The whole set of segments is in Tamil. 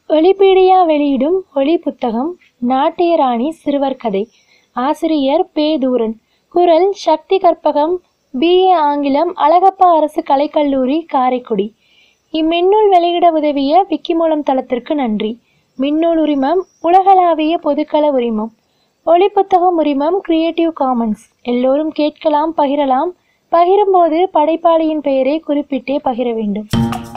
ஒலிபீடியா வெளியிடும் ஒலி புத்தகம் நாட்டியராணி சிறுவர் கதை ஆசிரியர் பே தூரன் குரல் சக்தி கற்பகம் பிஏ ஆங்கிலம் அழகப்பா அரசு கலைக்கல்லூரி காரைக்குடி இம்மின்னூல் வெளியிட உதவிய விக்கிமூலம் தளத்திற்கு நன்றி மின்னூல் உரிமம் உலகளாவிய பொதுக்கள உரிமம் ஒலி புத்தகம் உரிமம் கிரியேட்டிவ் காமன்ஸ் எல்லோரும் கேட்கலாம் பகிரலாம் பகிரும்போது படைப்பாளியின் பெயரை குறிப்பிட்டே பகிர வேண்டும்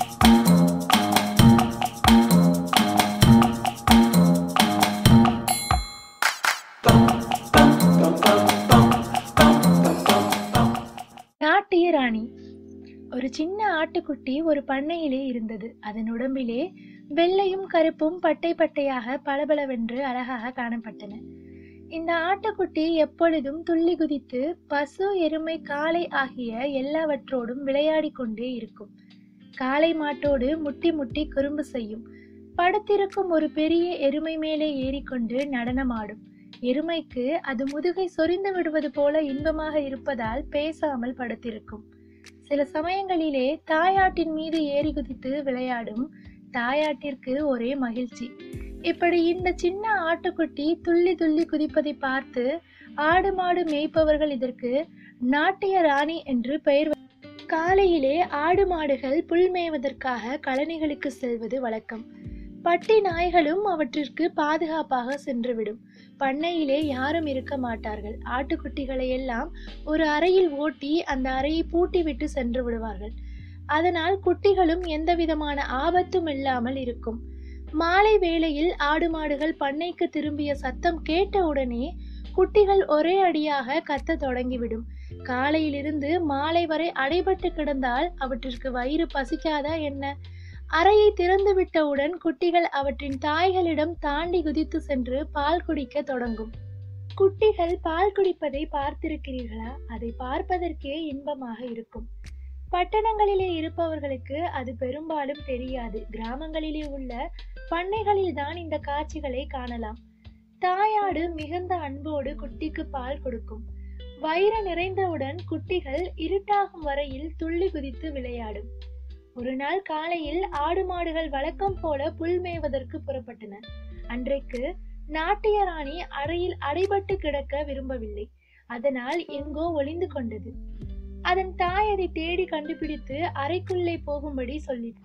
நாட்டிய ராணி ஒரு சின்ன ஆட்டுக்குட்டி ஒரு பண்ணையிலே இருந்தது அதன் உடம்பிலே வெள்ளையும் கருப்பும் பட்டை பட்டையாக பளபளவென்று அழகாக காணப்பட்டன இந்த ஆட்டுக்குட்டி எப்பொழுதும் துள்ளி குதித்து பசு எருமை காளை ஆகிய எல்லாவற்றோடும் விளையாடிக் கொண்டே இருக்கும் காளை மாட்டோடு முட்டி முட்டி குறும்பு செய்யும் படுத்திருக்கும் ஒரு பெரிய எருமை மேலே ஏறிக்கொண்டு நடனமாடும் எருமைக்கு அது முதுகை சொரிந்து விடுவது போல இன்பமாக இருப்பதால் பேசாமல் படுத்திருக்கும் சில சமயங்களிலே தாயாட்டின் மீது ஏறி குதித்து விளையாடும் தாயாட்டிற்கு ஒரே மகிழ்ச்சி இப்படி இந்த சின்ன ஆட்டுக்குட்டி துள்ளி துள்ளி குதிப்பதை பார்த்து ஆடு மாடு மேய்ப்பவர்கள் இதற்கு நாட்டிய ராணி என்று பெயர் வ- காலையிலே ஆடு மாடுகள் புல் மேய்வதற்காக கழனிகளுக்கு செல்வது வழக்கம் பட்டி நாய்களும் அவற்றிற்கு பாதுகாப்பாக சென்றுவிடும் பண்ணையிலே யாரும் இருக்க மாட்டார்கள் ஆட்டுக்குட்டிகளை எல்லாம் ஒரு அறையில் ஓட்டி அந்த அறையை பூட்டிவிட்டு சென்று விடுவார்கள் அதனால் குட்டிகளும் எந்த விதமான ஆபத்தும் இல்லாமல் இருக்கும் மாலை வேளையில் ஆடு மாடுகள் பண்ணைக்கு திரும்பிய சத்தம் கேட்டவுடனே குட்டிகள் ஒரே அடியாக கத்த தொடங்கிவிடும் காலையிலிருந்து மாலை வரை அடைபட்டு கிடந்தால் அவற்றிற்கு வயிறு பசிக்காதா என்ன அறையை திறந்து விட்டவுடன் குட்டிகள் அவற்றின் தாய்களிடம் தாண்டி குதித்து சென்று பால் குடிக்க தொடங்கும் குட்டிகள் பால் குடிப்பதை பார்த்திருக்கிறீர்களா அதை பார்ப்பதற்கே இன்பமாக இருக்கும் பட்டணங்களிலே இருப்பவர்களுக்கு அது பெரும்பாலும் தெரியாது கிராமங்களிலே உள்ள பண்ணைகளில் தான் இந்த காட்சிகளை காணலாம் தாயாடு மிகுந்த அன்போடு குட்டிக்கு பால் கொடுக்கும் வயிறு நிறைந்தவுடன் குட்டிகள் இருட்டாகும் வரையில் துள்ளி குதித்து விளையாடும் ஒரு நாள் காலையில் ஆடு மாடுகள் வழக்கம் போல புல் மேய்வதற்கு புறப்பட்டன அன்றைக்கு நாட்டிய ராணி அறையில் அடைபட்டு கிடக்க விரும்பவில்லை அதனால் எங்கோ ஒளிந்து கொண்டது அதன் தாய் அதை தேடி கண்டுபிடித்து அறைக்குள்ளே போகும்படி சொல்லிட்டு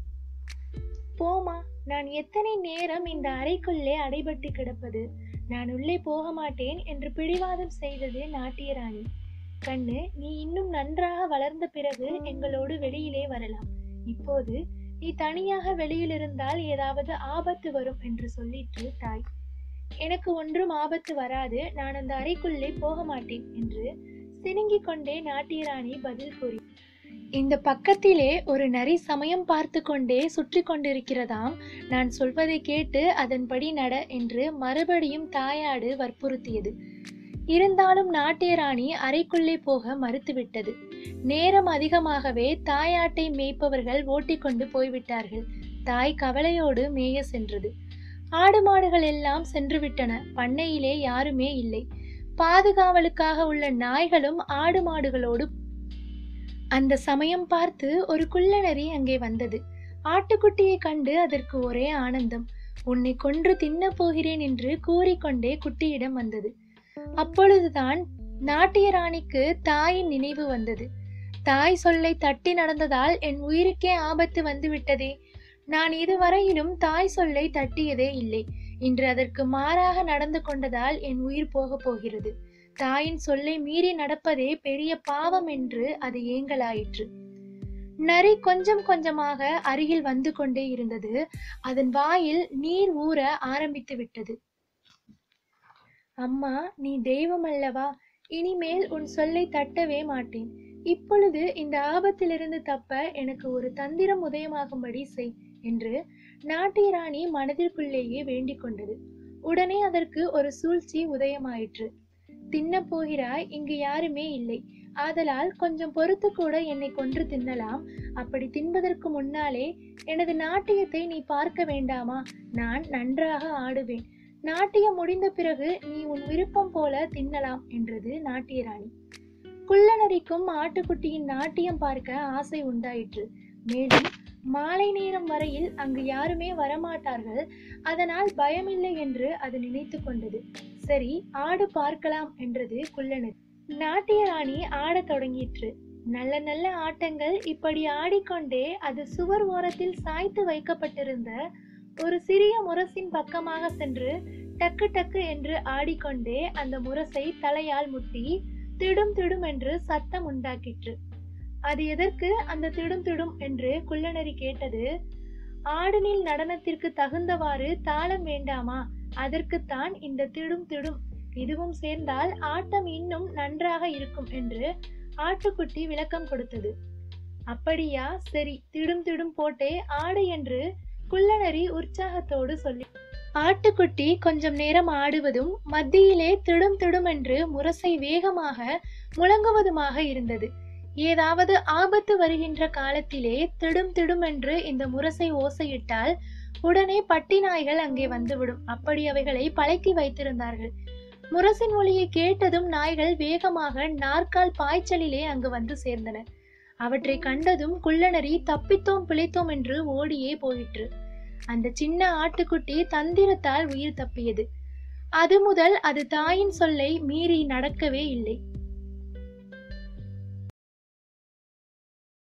போமா நான் எத்தனை நேரம் இந்த அறைக்குள்ளே அடைபட்டு கிடப்பது நான் உள்ளே போக மாட்டேன் என்று பிடிவாதம் செய்தது நாட்டிய ராணி கண்ணு நீ இன்னும் நன்றாக வளர்ந்த பிறகு எங்களோடு வெளியிலே வரலாம் இப்போது நீ தனியாக வெளியில் இருந்தால் ஏதாவது ஆபத்து வரும் என்று சொல்லிற்று தாய் எனக்கு ஒன்றும் ஆபத்து வராது நான் அந்த அறைக்குள்ளே போக மாட்டேன் என்று சினுங்கிக் கொண்டே நாட்டியராணி பதில் கூறி இந்த பக்கத்திலே ஒரு நரி சமயம் பார்த்து கொண்டே சுற்றி கொண்டிருக்கிறதாம் நான் சொல்வதை கேட்டு அதன்படி நட என்று மறுபடியும் தாயாடு வற்புறுத்தியது இருந்தாலும் நாட்டியராணி அறைக்குள்ளே போக மறுத்துவிட்டது நேரம் அதிகமாகவே தாயாட்டை மேய்ப்பவர்கள் ஓட்டிக்கொண்டு போய்விட்டார்கள் தாய் கவலையோடு மேய சென்றது ஆடு மாடுகள் எல்லாம் சென்று விட்டன பண்ணையிலே யாருமே இல்லை பாதுகாவலுக்காக உள்ள நாய்களும் ஆடு மாடுகளோடு அந்த சமயம் பார்த்து ஒரு குள்ளநரி அங்கே வந்தது ஆட்டுக்குட்டியை கண்டு அதற்கு ஒரே ஆனந்தம் உன்னை கொன்று தின்னப் போகிறேன் என்று கூறிக்கொண்டே குட்டியிடம் வந்தது அப்பொழுதுதான் நாட்டிய ராணிக்கு தாயின் நினைவு வந்தது தாய் சொல்லை தட்டி நடந்ததால் என் உயிருக்கே ஆபத்து வந்துவிட்டதே நான் இதுவரையிலும் தாய் சொல்லை தட்டியதே இல்லை இன்று அதற்கு மாறாக நடந்து கொண்டதால் என் உயிர் போகப் போகிறது தாயின் சொல்லை மீறி நடப்பதே பெரிய பாவம் என்று அது ஏங்கலாயிற்று நரி கொஞ்சம் கொஞ்சமாக அருகில் வந்து கொண்டே இருந்தது அதன் வாயில் நீர் ஊற ஆரம்பித்து விட்டது அம்மா நீ தெய்வம் அல்லவா இனிமேல் உன் சொல்லை தட்டவே மாட்டேன் இப்பொழுது இந்த ஆபத்திலிருந்து தப்ப எனக்கு ஒரு தந்திரம் உதயமாகும்படி செய் என்று நாட்டிய ராணி மனதிற்குள்ளேயே வேண்டிக் கொண்டது உடனே அதற்கு ஒரு சூழ்ச்சி உதயமாயிற்று தின்னப் போகிறாய் இங்கு யாருமே இல்லை ஆதலால் கொஞ்சம் பொறுத்து கூட என்னை கொன்று தின்னலாம் அப்படி தின்பதற்கு முன்னாலே எனது நாட்டியத்தை நீ பார்க்க வேண்டாமா நான் நன்றாக ஆடுவேன் நாட்டியம் முடிந்த பிறகு நீ உன் விருப்பம் போல தின்னலாம் என்றது நாட்டியராணி குள்ளநரிக்கும் ஆட்டுக்குட்டியின் நாட்டியம் பார்க்க ஆசை உண்டாயிற்று மேலும் மாலை நேரம் வரையில் அங்கு யாருமே வரமாட்டார்கள் அதனால் பயமில்லை என்று அது நினைத்து கொண்டது சரி ஆடு பார்க்கலாம் என்றது குள்ளனது நாட்டிய ராணி ஆடத் தொடங்கிற்று நல்ல நல்ல ஆட்டங்கள் இப்படி ஆடிக்கொண்டே அது சுவர் ஓரத்தில் சாய்த்து வைக்கப்பட்டிருந்த ஒரு சிறிய முரசின் பக்கமாக சென்று டக்கு டக்கு என்று ஆடிக்கொண்டே அந்த முரசை தலையால் முட்டி திடும் திடும் என்று சத்தம் உண்டாக்கிற்று அது எதற்கு அந்த திடும் திடும் என்று குள்ளநரி கேட்டது ஆடுனில் நடனத்திற்கு தகுந்தவாறு தாளம் வேண்டாமா அதற்குத்தான் இந்த திடும் திடும் இதுவும் சேர்ந்தால் ஆட்டம் இன்னும் நன்றாக இருக்கும் என்று ஆட்டுக்குட்டி விளக்கம் கொடுத்தது அப்படியா சரி திடும் திடும் போட்டே ஆடு என்று குள்ளநரி உற்சாகத்தோடு சொல்லி ஆட்டுக்குட்டி கொஞ்சம் நேரம் ஆடுவதும் மத்தியிலே திடும் திடும் என்று முரசை வேகமாக முழங்குவதுமாக இருந்தது ஏதாவது ஆபத்து வருகின்ற காலத்திலே திடும் திடும் என்று இந்த முரசை ஓசையிட்டால் உடனே பட்டி நாய்கள் அங்கே வந்துவிடும் அப்படி அவைகளை பழக்கி வைத்திருந்தார்கள் முரசின் ஒளியை கேட்டதும் நாய்கள் வேகமாக நாற்கால் பாய்ச்சலிலே அங்கு வந்து சேர்ந்தன அவற்றை கண்டதும் குள்ளநரி தப்பித்தோம் பிழைத்தோம் என்று ஓடியே போயிற்று அந்த சின்ன ஆட்டுக்குட்டி தந்திரத்தால் உயிர் தப்பியது அது முதல் அது தாயின் சொல்லை மீறி நடக்கவே இல்லை